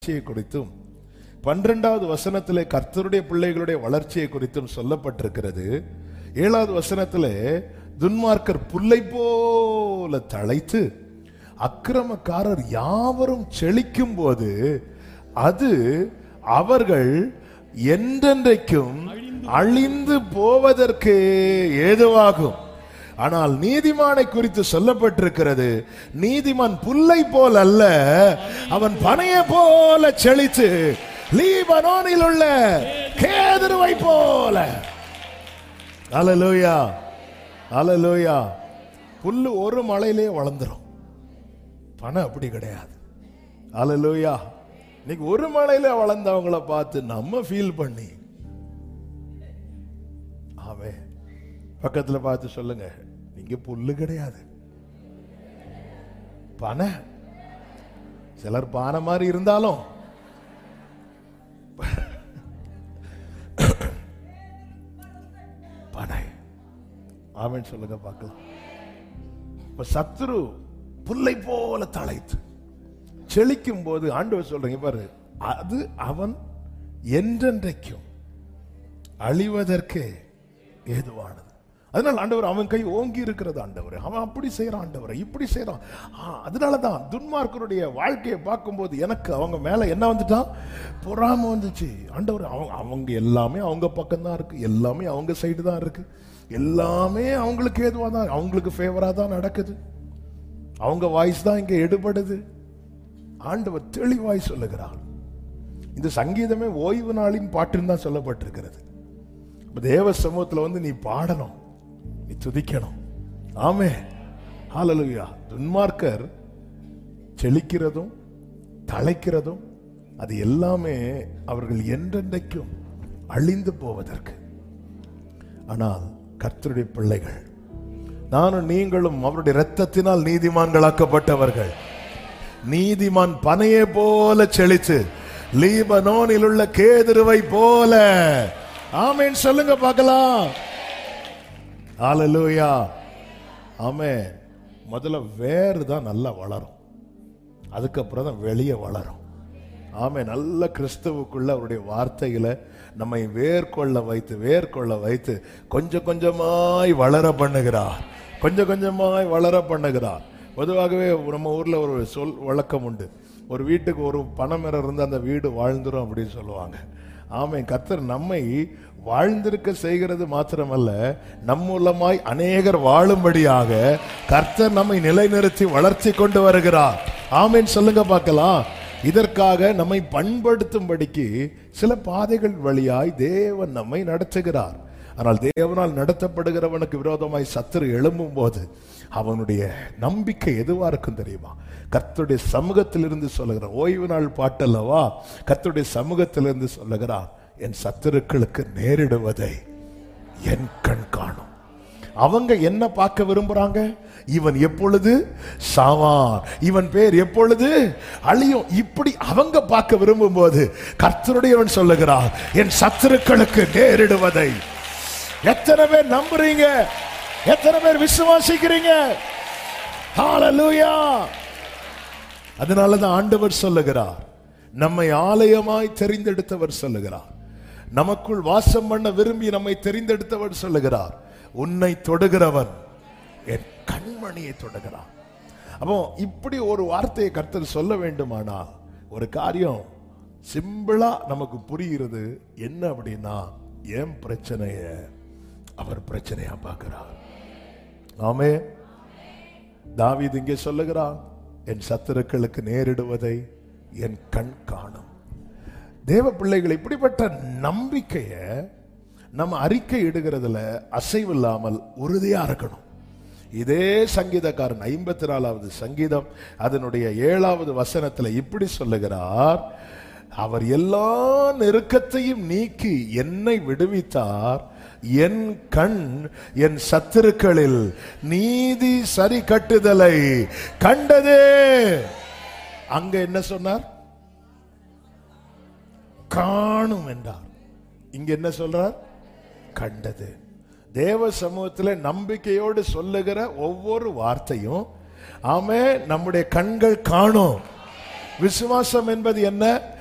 வளர்ச்சியை குறித்தும் பன்னிரெண்டாவது வசனத்திலே கர்த்தருடைய பிள்ளைகளுடைய வளர்ச்சியை குறித்தும் சொல்லப்பட்டிருக்கிறது ஏழாவது வசனத்திலே துன்மார்க்கர் புல்லை போல தழைத்து அக்கிரமக்காரர் யாவரும் செழிக்கும் போது அது அவர்கள் என்றென்றைக்கும் அழிந்து போவதற்கு ஏதுவாகும் ஆனால் நீதிமானை குறித்து சொல்லப்பட்டிருக்கிறது நீதிமான் புல்லை போல் அல்ல அவன் பனையை போல செழித்து லீபனோனில் உள்ள கேதுருவை போல அலலூயா அலலூயா புல்லு ஒரு மலையிலே வளர்ந்துரும் பனை அப்படி கிடையாது அலலூயா இன்னைக்கு ஒரு மலையில வளர்ந்தவங்கள பார்த்து நம்ம ஃபீல் பண்ணி ஆமே பக்கத்துல பார்த்து சொல்லுங்க நீங்க புல்லு கிடையாது பனை சிலர் பானை மாதிரி இருந்தாலும் பனை ஆமென் சொல்லுங்க பார்க்கலாம் இப்ப சத்துரு புல்லை போல தழைத்து செழிக்கும் போது ஆண்டவர் சொல்றீங்க பாரு அது அவன் என்றென்றைக்கும் அழிவதற்கு ஏதுவானது அதனால் ஆண்டவர் அவன் கை ஓங்கி இருக்கிறது ஆண்டவர் அவன் அப்படி செய்யறான் ஆண்டவர் இப்படி செய்யறான் அதனாலதான் துன்மார்க்கருடைய வாழ்க்கையை பார்க்கும்போது எனக்கு அவங்க மேல என்ன வந்துட்டான் பொறாம வந்துச்சு ஆண்டவர் அவங்க அவங்க எல்லாமே அவங்க பக்கம் தான் இருக்கு எல்லாமே அவங்க சைடு தான் இருக்கு எல்லாமே அவங்களுக்கு ஏதுவா தான் அவங்களுக்கு ஃபேவரா தான் நடக்குது அவங்க வாய்ஸ் தான் இங்க எடுபடுது ஆண்டவர் தெளிவாய் சொல்லுகிறார் இந்த சங்கீதமே ஓய்வு நாளின் பாட்டுன்னு தான் சொல்லப்பட்டிருக்கிறது இப்ப தேவ சமூகத்துல வந்து நீ பாடணும் நீ துதிக்கணும் ஆமே ஹalleluya துன்மார்க்கர் செழிக்கிறதும் தழைக்கிறதும் அது எல்லாமே அவர்கள் என்றென்றைக்கும் அழிந்து போவதற்கு ஆனால் கர்த்தருடைய பிள்ளைகள் நானும் நீங்களும் அவருடைய இரத்தத்தினால் நீதிமான்களாக்கப்பட்டவர்கள் நீதிமான் பனையை போல செழித்து லீபனோனில் உள்ள கேதுருவை போல ஆமேன் சொல்லுங்க பார்க்கலாம் ஹalleluya ஆமென் முதல்ல வேறு தான் நல்லா வளரும் அதுக்கப்புறம் தான் வெளியே வளரும் ஆமே நல்ல கிறிஸ்துவுக்குள்ள அவருடைய வார்த்தைகளை நம்மை வேர்கொள்ள வைத்து வேர்கொள்ள வைத்து கொஞ்சம் கொஞ்சமாய் வளர பண்ணுகிறார் கொஞ்சம் கொஞ்சமாய் வளர பண்ணுகிறார் பொதுவாகவே நம்ம ஊர்ல ஒரு சொல் வழக்கம் உண்டு ஒரு வீட்டுக்கு ஒரு பணமரம் இருந்து அந்த வீடு வாழ்ந்துரும் அப்படின்னு சொல்லுவாங்க ஆமே கர்த்தர் நம்மை வாழ்ந்திருக்க செய்கிறது மாத்திரமல்ல நம் மூலமாய் அநேகர் வாழும்படியாக கர்த்தர் நம்மை நிலைநிறுத்தி வளர்ச்சி கொண்டு வருகிறார் ஆமேன் சொல்லுங்க பார்க்கலாம் இதற்காக நம்மை பண்படுத்தும்படிக்கு சில பாதைகள் வழியாய் தேவன் நம்மை நடத்துகிறார் ஆனால் தேவனால் நடத்தப்படுகிறவனுக்கு விரோதமாய் சத்துரு எழும்பும் போது அவனுடைய நம்பிக்கை எதுவா இருக்கும் தெரியுமா கர்த்தருடைய சமூகத்திலிருந்து சொல்லுகிறான் ஓய்வு நாள் பாட்டல்லவா கர்த்தருடைய சமூகத்திலிருந்து சொல்லுகிறான் என் சத்துருக்களுக்கு நேரிடுவதை என் கண் காணும் அவங்க என்ன பார்க்க விரும்புறாங்க இவன் எப்பொழுது சாவான் இவன் பேர் எப்பொழுது அழியும் இப்படி அவங்க பார்க்க விரும்பும் போது கர்த்தருடையவன் சொல்லுகிறான் என் சத்துருக்களுக்கு நேரிடுவதை எத்தனை பேர் நம்புறீங்க எத்தனை பேர் விசுவாசிக்கிறீங்க ஹalleluya அதனாலதான் ஆண்டவர் சொல்லுகிறார் நம்மை ஆலயமாய் தெரிந்தெடுத்தவர் சொல்லுகிறார் நமக்குள் வாசம் பண்ண விரும்பி நம்மை தெரிந்தெடுத்தவர் சொல்லுகிறார் உன்னை தொடுகிறவன் என் கண்மணியை தொடுகிறான் அப்போ இப்படி ஒரு வார்த்தையை கர்த்தர் சொல்ல வேண்டுமானால் ஒரு காரியம் சிம்பிளா நமக்கு புரிகிறது என்ன அப்படின்னா என் பிரச்சனைய அவர் பிரச்சனையா பார்க்கிறார் ஆமே தாவீது இங்கே சொல்லுகிறான் என் சத்துருக்களுக்கு நேரிடுவதை என் கண் காணும் தேவ பிள்ளைகள் இப்படிப்பட்ட நம்பிக்கைய நம்ம அறிக்கை இடுகிறதுல அசைவில்லாமல் உறுதியா இருக்கணும் இதே சங்கீதக்காரன் ஐம்பத்தி நாலாவது சங்கீதம் அதனுடைய ஏழாவது வசனத்துல இப்படி சொல்லுகிறார் அவர் எல்லா நெருக்கத்தையும் நீக்கி என்னை விடுவித்தார் என் கண் என் சத்துருக்களில் நீதி சரி கட்டுதலை கண்டதே அங்க என்ன சொன்னார் காணும் என்றார் இங்க என்ன சொல்றார் கண்டது தேவ சமூகத்தில் நம்பிக்கையோடு சொல்லுகிற ஒவ்வொரு வார்த்தையும் ஆமே நம்முடைய கண்கள் காணும் விசுவாசம் என்பது என்ன